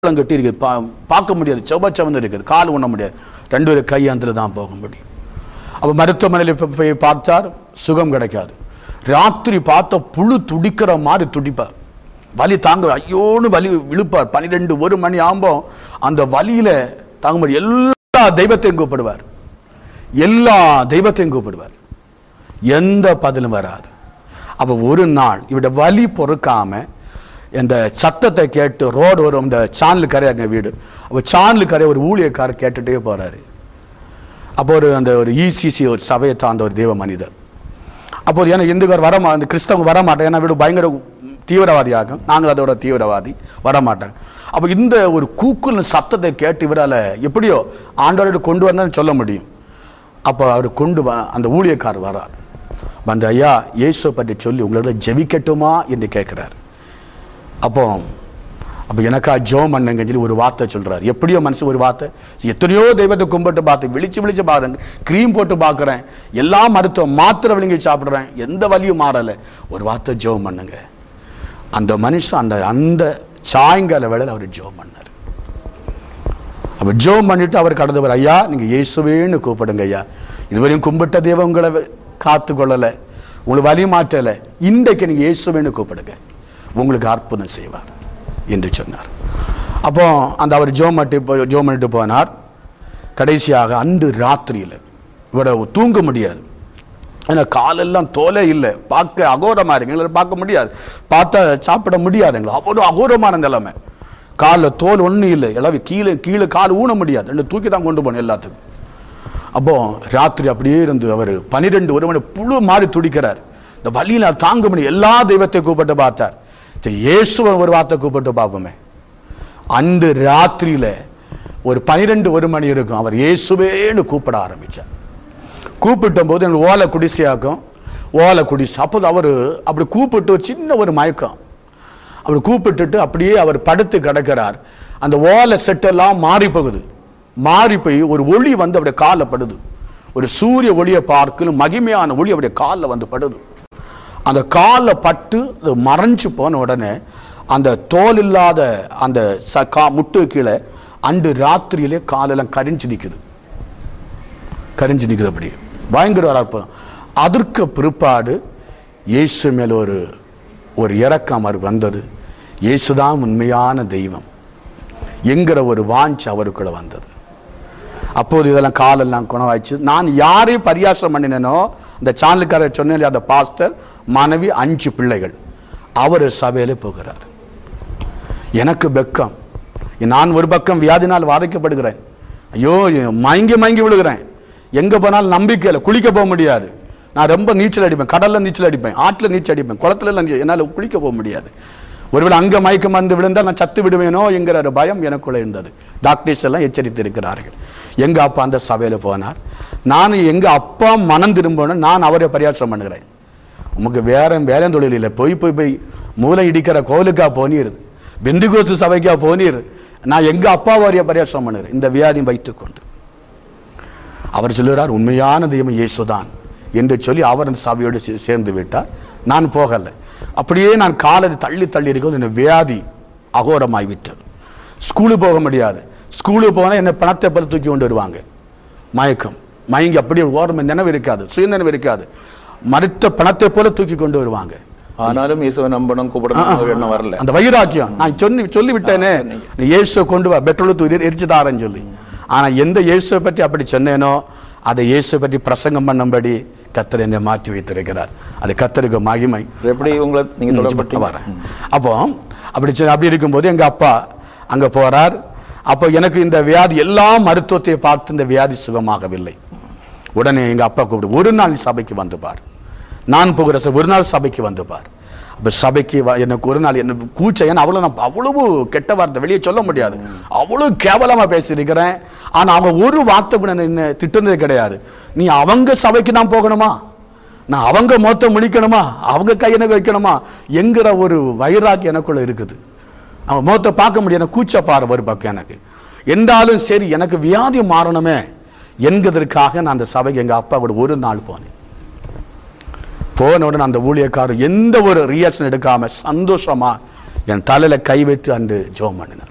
அடையாளம் கட்டி இருக்குது பா பார்க்க முடியாது செவச்சவந்து இருக்குது கால் உண்ண முடியாது ரெண்டு பேரும் கையாந்திர தான் போக முடியும் அப்போ மருத்துவமனையில் இப்போ போய் பார்த்தார் சுகம் கிடைக்காது ராத்திரி பார்த்த புழு துடிக்கிற மாதிரி துடிப்பார் வலி தாங்க ஐயோன்னு வலி இழுப்பார் பன்னிரெண்டு ஒரு மணி ஆகும்போது அந்த வலியில தாங்க முடியும் எல்லா தெய்வத்தையும் கூப்பிடுவார் எல்லா தெய்வத்தையும் கூப்பிடுவார் எந்த பதிலும் வராது அப்போ ஒரு நாள் இவட வலி பொறுக்காம இந்த சத்தத்தை கேட்டு ரோடு வரும் இந்த சானல் கரை அங்கே வீடு அப்போ சானல் கரை ஒரு ஊழியக்காரர் கேட்டுட்டே போறாரு அப்போ ஒரு அந்த ஒரு இசிசி ஒரு சபையை சார்ந்த ஒரு தெய்வ மனிதர் அப்போது ஏன்னா இந்துக்கார் வர மா- அந்த கிறிஸ்தவங்க வர மாட்டாங்க ஏன்னா வீடு பயங்கர தீவிரவாதியாகும் நாங்கள் அதோட தீவிரவாதி வர மாட்டாங்க அப்போ இந்த ஒரு கூக்குல சத்தத்தை கேட்டு இவரால் எப்படியோ ஆண்டவரோட கொண்டு வந்தான்னு சொல்ல முடியும் அப்போ அவர் கொண்டு வ அந்த ஊழியக்காரர் வரார் வந்து ஐயா இயேசுவை பற்றி சொல்லி உங்களோட ஜெபிக்கட்டுமா என்று கேட்குறாரு அப்போ அப்போ எனக்கா ஜோம் பண்ணுங்க சொல்லி ஒரு வார்த்தை சொல்றாரு எப்படியோ மனசு ஒரு வார்த்தை எத்தனையோ தெய்வத்தை கும்பிட்டு பார்த்து விழிச்சு விழிச்சு பார்க்குறேன் க்ரீம் போட்டு பார்க்குறேன் எல்லா மருத்துவம் மாத்திரை விழுங்கி சாப்பிட்றேன் எந்த வலியும் மாறலை ஒரு வார்த்தை ஜோம் பண்ணுங்க அந்த மனுஷன் அந்த அந்த சாயங்கால வேளையில் அவர் ஜோம் பண்ணார் அப்போ ஜோம் பண்ணிட்டு அவர் கடந்தவர் ஐயா நீங்க இயேசுவேன்னு கூப்பிடுங்க ஐயா இதுவரையும் கும்பிட்ட தெய்வம் உங்களை காத்து கொள்ளலை உங்களுக்கு வழி மாற்றலை இன்றைக்கு நீங்க இயேசுவேன்னு கூப்பிடுங்க உங்களுக்கு அற்புதம் செய்வார் என்று சொன்னார் அப்போ அந்த அவர் ஜோம் மட்டி போ- ஜோம் பண்ணிட்டு போனார் கடைசியாக அன்று ராத்திரியில் இவரை தூங்க முடியாது ஏன்னா காலெல்லாம் தோலே இல்லை பார்க்க அகோரமா இருக்கு எங்களால் பார்க்க முடியாது பார்த்தா சாப்பிட முடியாது எங்களை அவ்வளோ அகோரமான நிலைமை காலில் தோல் ஒன்றும் இல்லை இளவி கீழே கீழே கால் ஊன முடியாது ரெண்டு தூக்கி தான் கொண்டு போகணும் எல்லாத்துக்கும் அப்போ ராத்திரி அப்படியே இருந்து அவர் பனிரெண்டு ஒரு மணி புழு மாதிரி துடிக்கிறார் இந்த வழியில தாங்க முடியும் எல்லா தெய்வத்தையும் கூப்பிட்டு பார்த்தார் சரி இயேசுவை ஒரு வார்த்தை கூப்பிட்டு பார்ப்போமே அன்று ராத்திரியில ஒரு பனிரெண்டு ஒரு மணி இருக்கும் அவர் இயேசுவேன்னு கூப்பிட ஆரம்பிச்சார் கூப்பிட்ட போது எனக்கு ஓலை குடிசையாக்கும் ஓலை குடிசை அப்போது அவர் அப்படி கூப்பிட்டு ஒரு சின்ன ஒரு மயக்கம் அவர் கூப்பிட்டுட்டு அப்படியே அவர் படுத்து கிடக்கிறார் அந்த ஓலை செட்டெல்லாம் மாறி போகுது மாறி போய் ஒரு ஒளி வந்து அவருடைய காலில் படுது ஒரு சூரிய ஒளியை பார்க்கலும் மகிமையான ஒளி அவருடைய காலில் வந்து படுது அந்த காலில் பட்டு அது மறைஞ்சு போன உடனே அந்த தோல் இல்லாத அந்த ச கா முட்டு கீழே அன்று ராத்திரியிலே காலெல்லாம் கரிஞ்சு நிற்குது கரிஞ்சு நிற்குது அப்படி பயங்கர ஒரு அற்புதம் அதற்கு பிற்பாடு இயேசு மேல் ஒரு ஒரு இறக்கம் அவர் வந்தது இயேசுதான் உண்மையான தெய்வம் என்கிற ஒரு வாஞ்ச் அவருக்குள்ள வந்தது அப்போது இதெல்லாம் காலெல்லாம் குணவாயிச்சு நான் யாரையும் பரியாசம் பண்ணினேனோ இந்த சானலுக்காரர் சொன்னேன் இல்லையா, அந்த பாஸ்டர் மனைவி அஞ்சு பிள்ளைகள் அவர் சபையில போகிறார் எனக்கு வெக்கம் நான் ஒரு பக்கம் வியாதினால் வாதிக்கப்படுகிறேன் ஐயோ மயங்கி மயங்கி விழுகிறேன் எங்க போனாலும் நம்பிக்கை இல்லை குளிக்க போக முடியாது நான் ரொம்ப நீச்சல் அடிப்பேன் கடல்ல நீச்சல் அடிப்பேன் ஆற்றுல நீச்சல் அடிப்பேன் குளத்துல எல்லாம் நீச்சல் என்னால் குளிக்க போக முடியாது ஒருவேளை அங்க மயக்கம் வந்து விழுந்தால் நான் சத்து விடுவேனோ என்கிற ஒரு பயம் எனக்குள்ள இருந்தது டாக்டர்ஸ் எல்லாம் எச்சரித்து இருக்கிறார்கள் எங்க அப்பா அந்த சபையில போனார் நான் எங்க அப்பா மனம் திரும்பணும் நான் அவரை பரியாசம் பண்ணுகிறேன் உமக்கு வேற வேலை தொழில் இல்லை போய் போய் போய் மூளை இடிக்கிற கோவிலுக்கா போனீர் பெந்துகோசு சபைக்கா போனீர் நான் எங்க அப்பா வாரிய பரியாசம் பண்ணுகிறேன் இந்த வியாதி வைத்துக்கொண்டு அவர் சொல்லுகிறார் உண்மையான தெய்வம் இயேசுதான் என்று சொல்லி அவர் அந்த சபையோடு சே- சேர்ந்து விட்டார் நான் போகலை அப்படியே நான் காலடி தள்ளி தள்ளி இருக்கும் இந்த வியாதி அகோரமாய் விட்டது ஸ்கூலுக்கு போக முடியாது ஸ்கூலுக்கு போனால் என்ன பணத்தை போல தூக்கி கொண்டு வருவாங்க மயக்கம் மயங்கி அப்படியே ஓரமே நினைவு இருக்காது சுயநினைவு இருக்காது மறுத்த பணத்தை போல தூக்கி கொண்டு வருவாங்க ஆனாலும் இயேசுவை நம்பணும் கூப்பிடணும் ஒரு எண்ணம் வரல அந்த வைராக்கியம் நான் சொல்லி சொல்லி விட்டேனே நீ இயேசுவை கொண்டு வா பெட்ரோல் தூக்கி எரிச்சு தாரேன்னு சொல்லி ஆனா எந்த இயேசுவை பற்றி அப்படி சொன்னேனோ அதை இயேசுவை பற்றி பிரசங்கம் பண்ணும்படி கத்தர் என்னை மாற்றி வைத்திருக்கிறார் அது கத்தருக்கு மகிமை எப்படி உங்களை நீங்க தொடர்பட்டீங்க வரேன் அப்போ அப்படி சொ- அப்படி இருக்கும்போது எங்க அப்பா அங்க போறார் அப்போ எனக்கு இந்த வியாதி எல்லா மருத்துவத்தை பார்த்து இந்த வியாதி சுகமாகவில்லை உடனே எங்க அப்பா கூப்பிடு ஒரு நாள் சபைக்கு வந்து பார் நான் போகிற ச- ஒரு நாள் சபைக்கு வந்து பார் அப்ப சபைக்கு வ- எனக்கு ஒரு நாள் என்ன கூச்ச ஏன்னா அவ்வளவு நான் அவ்வளவு கெட்ட வார்த்தை வெளியே சொல்ல முடியாது அவ்வளவு கேவலமா பேசியிருக்கிறேன் ஆனா அவங்க ஒரு வார்த்தை கூட என்ன திட்டுனதே கிடையாது நீ அவங்க சபைக்கு நான் போகணுமா நான் அவங்க மொத்த முடிக்கணுமா அவங்க கையனை வைக்கணுமா என்கிற ஒரு வைராக்கி எனக்குள்ள இருக்குது அவன் முகத்தை பார்க்க முடியும் எனக்கு கூச்ச பாரு ஒரு பக்கம் எனக்கு என்றாலும் சரி எனக்கு வியாதி மாறணுமே என்கிறதுக்காக நான் அந்த சபைக்கு எங்க அப்பா கூட ஒரு நாள் போனேன் போன உடனே அந்த ஊழியக்காரர் எந்த ஒரு ரியாக்ஷன் எடுக்காம சந்தோஷமா என் தலையில கை வைத்து அன்று ஜெபம் பண்ணினார்